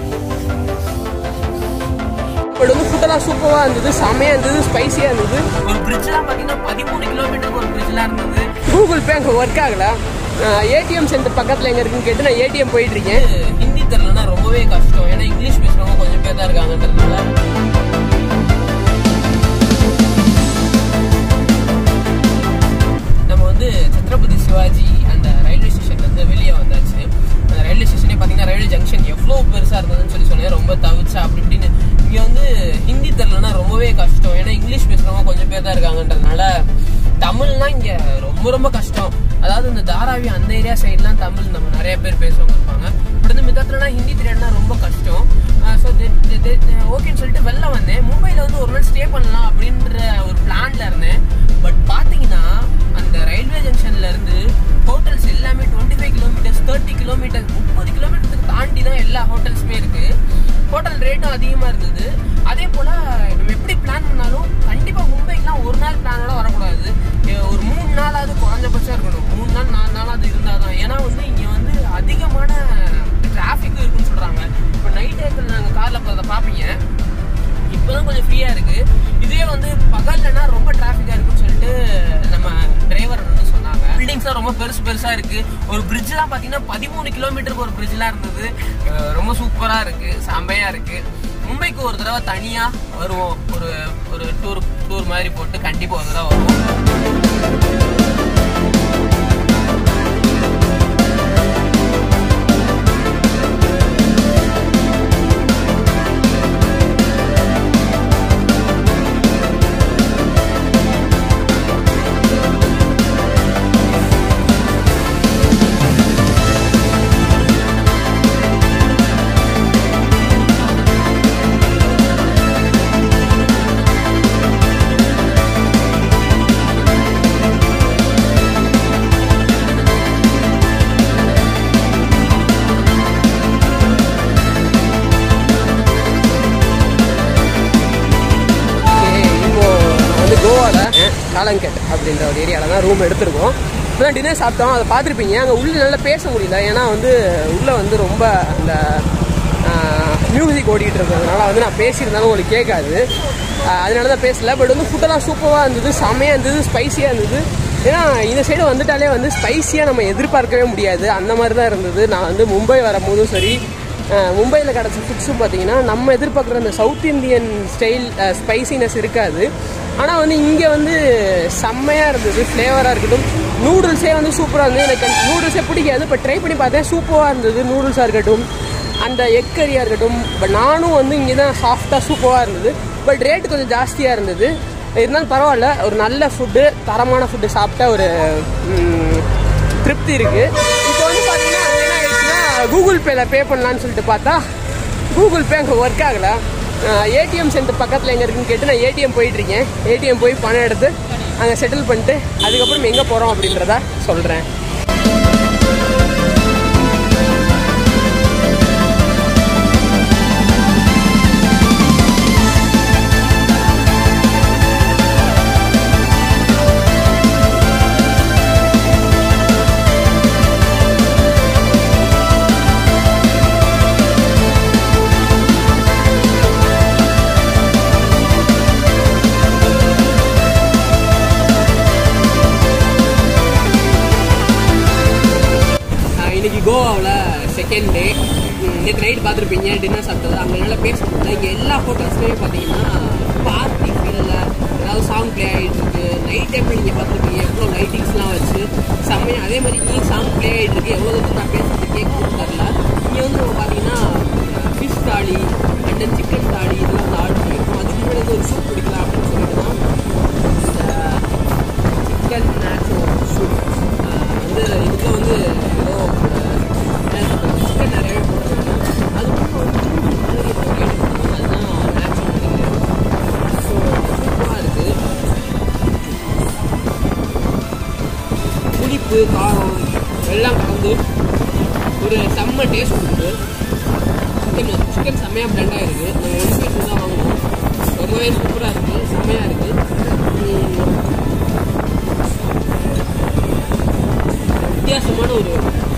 But வந்து ஃபுட்டெல்லாம் சூப்பராக இருந்தது செம்மையாக இருந்தது ஸ்பைசியாக இருந்தது ஒரு பிரிட்ஜ்லாம் பார்த்தீங்கன்னா பதிமூணு கிலோமீட்டருக்கு ஒரு பிரிட்ஜ்லாம் இருந்தது கூகுள் பே அங்கே ஒர்க் ஆகல ஏடிஎம் சென்டர் பக்கத்தில் எங்கே இருக்குன்னு கேட்டு நான் ஏடிஎம் போயிட்டு இருக்கேன் ஹிந்தி தெரியலனா ரொம்பவே கஷ்டம் ஏன்னா இங்கிலீஷ் பேசுறவங்க கொஞ்சம் பேர் தான் இருக்காங்கன்றதுனால நம்ம வந்து சத்ரபதி சிவாஜி அந்த ரயில்வே ஸ்டேஷன்ல இருந்து வெளியே வந்தாச்சு அந்த ரயில்வே ஸ்டேஷனே பார்த்தீங்கன்னா ரயில்வே ஜங்ஷன் எவ்வளோ பெருசாக இருந்ததுன்னு சொல்லி சொன்னேன் ரொம்ப தவிச்சா அப்படி இப்படின்னு இங்கே வந்து ஹிந்தி தெரியலனா ரொம்பவே கஷ்டம் ஏன்னா இங்கிலீஷ் பேசுறவங்க கொஞ்சம் பேர் தான் இருக்காங்கன்றதுனால தமிழ்னா இங்கே ரொம்ப ரொம்ப கஷ்டம் அதாவது இந்த தாராவி அந்த ஏரியா சைட்லாம் தமிழ் நம்ம நிறைய பேர் பேசுறவங்க இருப்பாங்க பட் வந்து மிதத்துலனா ஹிந்தி தெரியலனா ரொம்ப கஷ்டம் ஸோ ஓகேன்னு சொல்லிட்டு வெளில வந்தேன் மும்பையில் வந்து ஒரு நாள் ஸ்டே பண்ணலாம் அப்படின்ற ஒரு பிளான்ல இருந்தேன் பட் பார்த்தீங்கன்னா அந்த ரயில்வே ஜங்ஷன்ல இருந்து ஹோட்டல்ஸ் எல்லாமே twenty five kilometres thirty kilometre முப்பது கிலோமீட்டருக்கு தாண்டி தான் எல்லா ஹோட்டல்ஸுமே இருக்கு ஹோட்டல் ரேட்டும் அதிகமாக இருந்தது அதே போல் நம்ம எப்படி பிளான் பண்ணாலும் கண்டிப்பாக மும்பைக்கெலாம் ஒரு நாள் பிளானோட வரக்கூடாது எ- ஒரு மூணு நாளாவது குறைஞ்சபட்சம் இருக்கணும் மூணு நாள் நாலு நாளாவது இருந்தால் தான் ஏன்னா வந்து இங்கே வந்து அதிகமான டிராஃபிக்கும் இருக்குன்னு சொல்கிறாங்க இப்போ நைட் டயத்தில் நாங்கள் காரில் போகிறத பார்ப்பீங்க இப்போதான் கொஞ்சம் ஃப்ரீயாக இருக்கு இதுவே வந்து பகல்லனா ரொம்ப டிராஃபிக்காக இருக்குன்னு சொல்லிட்டு நம்ம டிரைவர் வந்து சொன்னாங்க பில்டிங்ஸ்லாம் ரொம்ப பெருசு பெருசாக இருக்கு ஒரு பிரிட்ஜ்லாம் பார்த்தீங்கன்னா பதிமூணு கிலோமீட்டருக்கு ஒரு பிரிட்ஜ்லாம் இருந்தது அஹ் ரொம்ப சூப்பராக இருக்கு செம்மையாக இருக்கு மும்பைக்கு ஒரு தடவை தனியாக வருவோம் ஒரு ஒரு டூர் டூர் மாதிரி போட்டு கண்டிப்பாக ஒரு தடவை வருவோம் ஓகே இப்போ நான் வந்து கோவாவில் காலங்கெட் அப்படின்ற ஒரு ஏரியாவில் தான் ரூம் எடுத்திருக்கோம் இப்போ டின்னர் சாப்பிட்டோம் அதை பார்த்துருப்பீங்க அங்கே உள்ளே நல்லா பேச முடியல ஏன்னா வந்து உள்ளே வந்து ரொம்ப அந்த மியூசிக் ஓடிட்டு இருக்கிறதுனால வந்து நான் பேசியிருந்தாலும் உங்களுக்கு கேட்காது ஆஹ் அதனால தான் பேசல பட் வந்து ஃபுட்டெல்லாம் சூப்பராக இருந்தது செம்மையாக இருந்தது ஸ்பைசியாக இருந்தது ஏன்னா இந்த சைடு வந்துட்டாலே வந்து ஸ்பைசியாக நம்ம எதிர்பார்க்கவே முடியாது அந்த மாதிரி தான் இருந்தது நான் வந்து மும்பை வரும்போதும் சரி மும்பையில் கிடச்ச ஃபுட்ஸும் பார்த்தீங்கன்னா நம்ம எதிர்பார்க்குற அந்த சவுத் இந்தியன் ஸ்டைல் ஸ்பைசினஸ் இருக்காது ஆனால் வந்து இங்கே வந்து செம்மையாக இருந்தது ஃப்ளேவராக இருக்கட்டும் நூடுல்ஸே வந்து சூப்பராக இருந்தது எனக்கு நூடுல்ஸே பிடிக்காது பட் ட்ரை பண்ணி பார்த்தேன் சூப்பராக இருந்தது நூடுல்ஸாக இருக்கட்டும் அந்த எக் கறியாக இருக்கட்டும் பட் நானும் வந்து இங்கே தான் சாஃப்டாக சூப்பராக இருந்தது பட் ரேட்டு கொஞ்சம் ஜாஸ்தியாக இருந்தது இருந்தாலும் பரவாயில்ல ஒரு நல்ல ஃபுட்டு தரமான ஃபுட்டு சாப்பிட்ட ஒரு ம், திருப்தி இருக்குது இப்போ வந்து பார்த்தீங்கன்னா அங்க என்ன ஆயிடுச்சுன்னா கூகுள் பேல பே பண்ணலான்னு சொல்லிட்டு பார்த்தா கூகுள் பே அங்கே ஒர்க் ஆகலை ஏடிஎம் சென்டர் பக்கத்தில் எங்கே இருக்குன்னு கேட்டு நான் ஏடிஎம் போயிட்டு இருக்கேன் ஏடிஎம் போய் பணம் எடுத்து அங்கே செட்டில் பண்ணிட்டு அதுக்கப்புறம் எங்கே போகிறோம் அப்படின்றத சொல்கிறேன் ஆஹ் இன்னைக்கு கோவாவில் செகண்ட் டே நேற்று நைட் பார்த்துருப்பீங்க டின்னர் சாப்பிட்டது அங்கே நல்லா பேச முடியல இங்கே எல்லா ஹோட்டல்ஸ்லேயுமே பார்த்தீங்கன்னா பார்ட்டி ஃபீலில் ஏதாவது சாங் ப்ளே ஆகிட்டு இருக்கு நைட் டைமில் நீங்கள் பார்த்துருப்பீங்க எவ்வளோ லைட்டிங்ஸ்லாம் வச்சு செம்மையாக அதே மாதிரி இங்கேயும் சாங் ப்ளே ஆகிட்டு இருக்கு எவ்வளோ தூரம் நான் பேசுறது கேட்க தெரில இங்கே வந்து நம்ம பார்த்தீங்கன்னா ஃபிஷ் தாலி அண்ட் தென் சிக்கன் தாலி இதெல்லாம் வந்து ஆர்டர் பண்ணியிருக்கோம் அதுக்கு முன்னாடி வந்து ஒரு சூப் குடிக்கலாம் அப்படின்னு சொல்லிட்டு தான் சிக்கன் நேச்சோ சூப் வந்து இதுக்கு வந்து ஏதோ சிக்கன் நிறையவே போட்டுருக்காங்க அது மட்டும் வந்து மாதிரி ஒரு ஐட்டம் போட்டுருக்காங்க. அதுதான் நேச்சோ ஸோ சூப்பராக இருக்குது புளிப்பு காரம் எல்லாம் கலந்து ஒரு செம்ம டேஸ்ட் கொடுக்குது சிக்கன் சிக்கன் செம்மையாக பிளண்ட் ஆகிருக்கு நம்ம ஒன் பீஸ் தான் வாங்கணும் ரொம்பவே சூப்பராக இருக்குது செம்மையாக இருக்குது வித்தியாசமான ஒரு